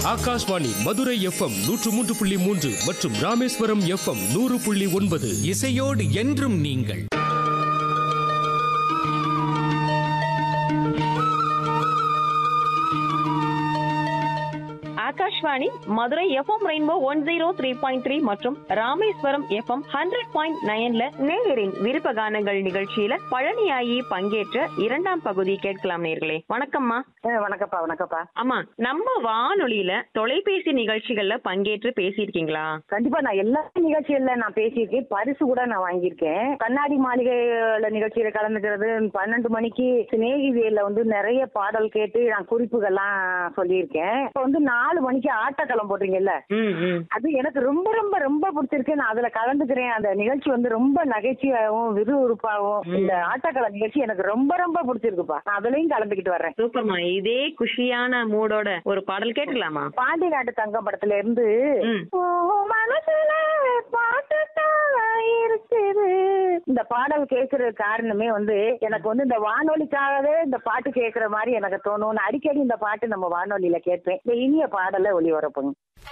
Akashvani Madurai FM நூற்று மூன்று புள்ளி மூன்று மற்றும் ராமேஸ்வரம் எஃப்எம் நூறு புள்ளி ஒன்பது இசையோடு என்றும் நீங்கள் Akashvani Madurai FM rainbow one zero three point three மற்றும் ராமேஸ்வரம் எஃப்எம் ஹண்ட்ரட் பாயிண்ட் நைன்ல நேயரின் விருப்ப கானங்கள் நிகழ்ச்சியில பழனியாயி பங்கேற்ற இரண்டாம் பகுதி கேட்கலாம் நேர்களே வணக்கம்மா ஆ, வணக்கம்ப்பா வணக்கம்ப்பா ஆமா நம்ம வானொலியில தொலைபேசி நிகழ்ச்சிகள்ல பங்கேற்று பேசியிருக்கீங்களா கண்டிப்பா நான் எல்லா நிகழ்ச்சிகள்ல நான் பேசியிருக்கேன் பரிசு கூட நான் வாங்கியிருக்கேன் கண்ணாடி மாளிகையில நிகழ்ச்சியில கலந்துக்கிறது பன்னெண்டு மணிக்கு சிநேகிதியில வந்து நிறைய பாடல் கேட்டு நான் குறிப்புகள்லாம் சொல்லியிருக்கேன் இப்போ வந்து நாலு மணிக்கு ஆட்டக்களம் போடுறீங்கல்ல ம் ம் அது எனக்கு ரொம்ப ரொம்ப ரொம்ப பிடிச்சிருக்கு நான் அதுல கலந்துக்கிறேன் அந்த நிகழ்ச்சி வந்து ரொம்ப நகைச்சுவையாகவும் விறுவிறுப்பாகவும் இந்த ஆட்டக்கள நிகழ்ச்சி எனக்கு ரொம்ப ரொம்ப பிடிச்சிருக்குப்பா நான் அதுலயும் கலந்துக்கிட்டு வர்றேன் சூப்பர்மா இதே குஷியான மூடோட ஒரு பாடல் கேட்கலாமா பாண்டி நாட்டு தங்கம் படத்துல இருந்து ம். ஓ, மனசுல பாட்டுத்தான் இருக்குது இந்த பாடல் கேட்கறது காரணமே வந்து எனக்கு வந்து இந்த வானொலிக்காகவே இந்த பாட்டு கேட்கற மாதிரி எனக்கு தோணும் நான் அடிக்கடி இந்த பாட்டு நம்ம வானொலியில கேட்பேன் இந்த இனிய பாடலை ஒளிபரப்புங்க